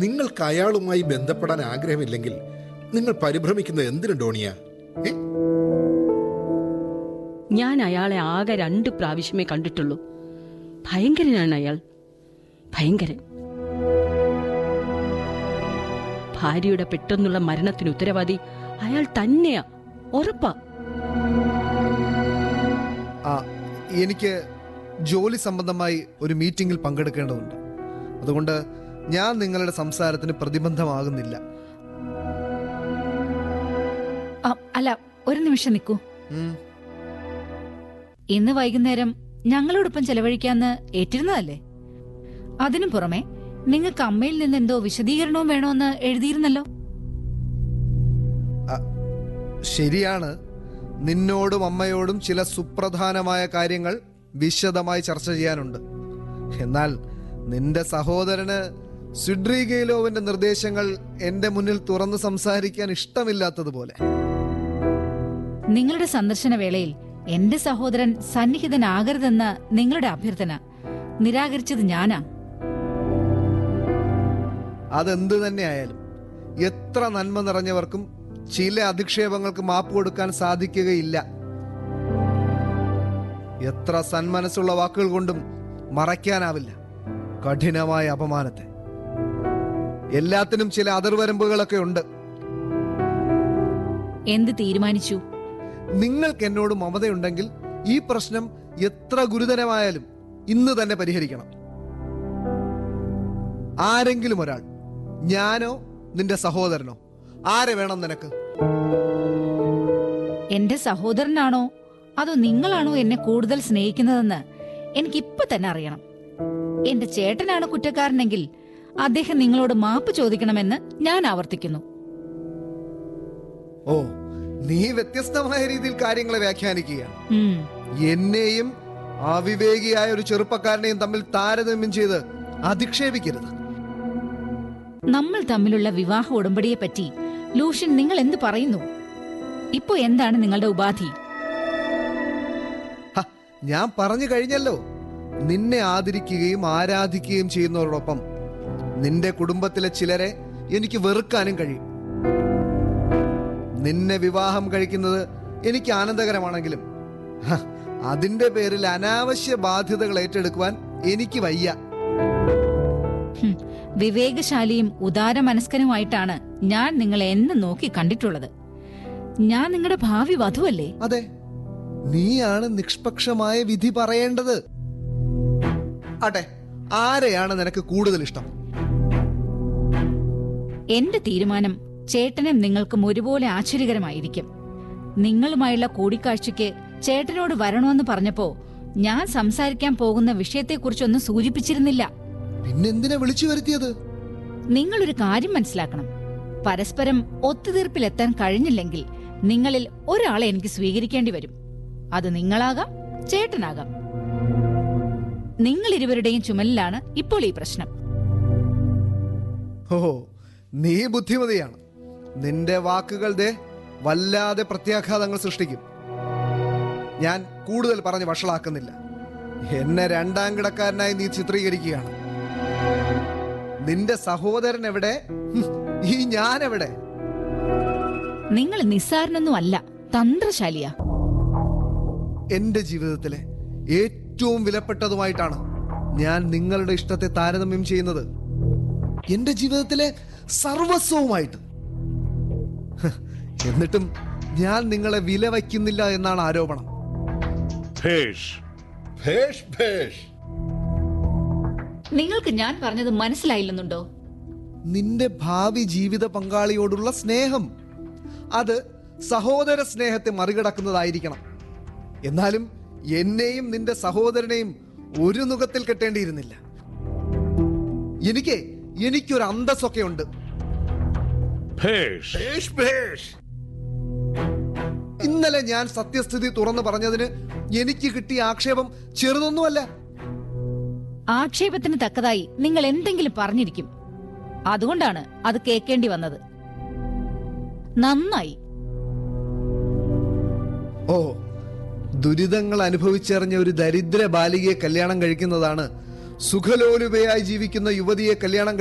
നിങ്ങൾക്ക് അയാളുമായി ബന്ധപ്പെടാൻ ആഗ്രഹമില്ലെങ്കിൽ നിങ്ങൾ പരിഭ്രമിക്കുന്നത് എന്തിനു ഡോണിയ ഏ? ഞാൻ അയാളെ ആകെ രണ്ട് പ്രാവശ്യമേ കണ്ടിട്ടുള്ളൂ ഭയങ്കരനാണ് അയാൾ ഭയങ്കരൻ ഭാര്യയുടെ പെട്ടെന്നുള്ള മരണത്തിന് ഉത്തരവാദി അയാൾ തന്നെയാ ഉറപ്പാ ആ എനിക്ക് ജോലി സംബന്ധമായി ഒരു മീറ്റിംഗിൽ പങ്കെടുക്കേണ്ടതുണ്ട് അതുകൊണ്ട് ഞാൻ നിങ്ങളുടെ സംസാരത്തിന് പ്രതിബന്ധമാകുന്നില്ല ആ, അല്ല ഒരു നിമിഷം നിൽക്കൂ ഉം, ഇന്ന് വൈകുന്നേരം ഞങ്ങളോടൊപ്പം ചെലവഴിക്കാന്ന് ഏറ്റിരുന്നതല്ലേ അതിനു പുറമെ നിങ്ങൾക്ക് അമ്മയിൽ നിന്ന് എന്തോ വിശദീകരണവും വേണമെന്ന് എഴുതിയിരുന്നല്ലോ ശരിയാണ് നിന്നോടും അമ്മയോടും ചില സുപ്രധാനമായ കാര്യങ്ങൾ വിശദമായി ചർച്ച ചെയ്യാനുണ്ട് എന്നാൽ നിന്റെ സഹോദരന് സിഡ്രിഗെയിലോവിന്റെ നിർദ്ദേശങ്ങൾ എന്റെ മുന്നിൽ തുറന്നു സംസാരിക്കാൻ ഇഷ്ടമില്ലാത്തതുപോലെ നിങ്ങളുടെ സന്ദർശന വേളയിൽ എന്റെ സഹോദരൻ സന്നിഹിതനാകരുതെന്ന നിങ്ങളുടെ അഭ്യർത്ഥന നിരാകരിച്ചത് ഞാനാ അതെന്ത് തന്നെ ആയാലും എത്ര നന്മ നിറഞ്ഞവർക്കും ചില അധിക്ഷേപങ്ങൾക്ക് മാപ്പ് കൊടുക്കാൻ സാധിക്കുകയില്ല എത്ര സന്മനസ്സുള്ള വാക്കുകൾ കൊണ്ടും മറയ്ക്കാനാവില്ല കഠിനമായ അപമാനത്തെ എല്ലാത്തിനും ചില അതിർവരമ്പുകളൊക്കെ ഉണ്ട് എന്ത് തീരുമാനിച്ചു നിങ്ങൾക്ക് എന്നോട് മമതയുണ്ടെങ്കിൽ ഈ പ്രശ്നം എത്ര ഗുരുതരമായാലും ഇന്ന് തന്നെ പരിഹരിക്കണം ആരെങ്കിലും ഒരാൾ ഞാനോ നിന്റെ സഹോദരനോ ആരെ വേണം നിനക്ക് എന്റെ സഹോദരനാണോ അതോ നിങ്ങളാണോ എന്നെ കൂടുതൽ സ്നേഹിക്കുന്നതെന്ന് എനിക്കിപ്പൊ തന്നെ അറിയണം എന്റെ ചേട്ടനാണ് കുറ്റക്കാരനെങ്കിൽ അദ്ദേഹം നിങ്ങളോട് മാപ്പ് ചോദിക്കണമെന്ന് ഞാൻ ആവർത്തിക്കുന്നു ഓ നീ വ്യത്യസ്തമായ രീതിയിൽ കാര്യങ്ങളെ വ്യാഖ്യാനിക്കുകയാണ് ഉം, എന്നെയും അവിവേകിയായ ഒരു ചെറുപ്പക്കാരനെയും തമ്മിൽ താരതമ്യം ചെയ്ത് അധിക്ഷേപിക്കരുത് നമ്മൾ തമ്മിലുള്ള വിവാഹ ഉടമ്പടിയെ പറ്റി ലൂഷ്യൻ നിങ്ങൾ എന്ത് പറയുന്നു ഇപ്പോ എന്താണ് നിങ്ങളുടെ ഉപാധി ഹ, ഞാൻ പറഞ്ഞു കഴിഞ്ഞല്ലോ നിന്നെ ആദരിക്കുകയും ആരാധിക്കുകയും ചെയ്യുന്നവരോടൊപ്പം നിന്റെ കുടുംബത്തിലെ ചിലരെ എനിക്ക് വെറുക്കാനും കഴിയും നിന്നെ വിവാഹം കഴിക്കുന്നത് എനിക്ക് ആനന്ദകരമാണെങ്കിലും ഹ, അതിന്റെ പേരിൽ അനാവശ്യ ബാധ്യതകൾ ഏറ്റെടുക്കുവാൻ എനിക്ക് വയ്യ ഹും, വിവേകശാലിയും ഉദാരമനസ്കനുമായിട്ടാണ് ഞാൻ നിങ്ങളെ എന്നും നോക്കി കണ്ടിട്ടുള്ളത് ഞാൻ നിങ്ങളുടെ ഭാവി വധുവല്ലേ അതെ നീയാണ് നിഷ്പക്ഷമായ വിധി പറയേണ്ടത് ആട്ടെ ആരെയാണ് നിനക്ക് കൂടുതൽ ഇഷ്ടം എന്റെ തീരുമാനം ചേട്ടനും നിങ്ങൾക്കും ഒരുപോലെ ആശ്ചര്യകരമായിരിക്കും നിങ്ങളുമായുള്ള കൂടിക്കാഴ്ചയ്ക്ക് ചേട്ടനോട് വരണമെന്ന് പറഞ്ഞപ്പോ ഞാൻ സംസാരിക്കാൻ പോകുന്ന വിഷയത്തെക്കുറിച്ചൊന്നും സൂചിപ്പിച്ചിരുന്നില്ല പിന്നെന്തിനാ വിളിച്ചു വരുത്തിയത് നിങ്ങളൊരു കാര്യം മനസ്സിലാക്കണം പരസ്പരം ഒത്തുതീർപ്പിലെത്താൻ കഴിഞ്ഞില്ലെങ്കിൽ നിങ്ങളിൽ ഒരാളെ എനിക്ക് സ്വീകരിക്കേണ്ടി വരും അത് നിങ്ങളാകാം ചേട്ടനാകാം നിങ്ങൾ ഇരുവരുടെയും ചുമലിലാണ് ഇപ്പോൾ ഈ പ്രശ്നം ഓ നീ ബുദ്ധിമതിയാണ് നിന്റെ വാക്കുകൾ ദേ വല്ലാതെ പ്രത്യാഘാതങ്ങൾ സൃഷ്ടിക്കും ഞാൻ കൂടുതൽ പറഞ്ഞ് വഷളാക്കുന്നില്ല എന്നെ രണ്ടാം കിടക്കാരനായി നീ ചിത്രീകരിക്കുകയാണ് നിന്റെ സഹോദരൻ എവിടെ ഹും, ഈ ഞാൻ എവിടെ നിങ്ങൾ നിസ്സാരനൊന്നും അല്ല തന്ത്രശാലിയാ എന്റെ ജീവിതത്തിലെ ഏറ്റവും വിലപ്പെട്ടതുമായിട്ടാണ് ഞാൻ നിങ്ങളുടെ ഇഷ്ടത്തെ താരതമ്യം ചെയ്യുന്നത് എന്റെ ജീവിതത്തിലെ സർവസ്വവുമായിട്ട് ഹ്, എന്നിട്ടും ഞാൻ നിങ്ങളെ വില വയ്ക്കുന്നില്ല എന്നാണ് ആരോപണം ഭേഷ് ഭേഷ് ഭേഷ് നിങ്ങൾക്ക് ഞാൻ പറഞ്ഞത് മനസ്സിലായില്ലെന്നുണ്ടോ നിന്റെ ഭാവി ജീവിത പങ്കാളിയോടുള്ള സ്നേഹം അത് സഹോദര സ്നേഹത്തെ മറികടക്കുന്നതായിരിക്കണം എന്നാലും എന്നെയും നിന്റെ സഹോദരനെയും ഒരു നുഖത്തിൽ കെട്ടേണ്ടിയിരുന്നില്ല എനിക്ക് എനിക്കൊരു അന്തസ്സൊക്കെ ഉണ്ട് ഭേഷ് ഭേഷ് ഭേഷ് ഇന്നലെ ഞാൻ സത്യസ്ഥിതി തുറന്നു പറഞ്ഞതിന് എനിക്ക് കിട്ടിയ ആക്ഷേപം ചെറുതൊന്നുമല്ല ആക്ഷേപത്തിന് തക്കതായി നിങ്ങൾ എന്തെങ്കിലും പറഞ്ഞിരിക്കും അതുകൊണ്ടാണ് അത് കേൾക്കേണ്ടി വന്നത് നന്നായി ഓ ദുരിതങ്ങൾ അനുഭവിച്ചറിഞ്ഞ ഒരു ദരിദ്ര ബാലികയെ കല്യാണം കഴിക്കുന്നതാണ് സുഖലോലുപയായി ജീവിക്കുന്ന യുവതിയെ കല്യാണം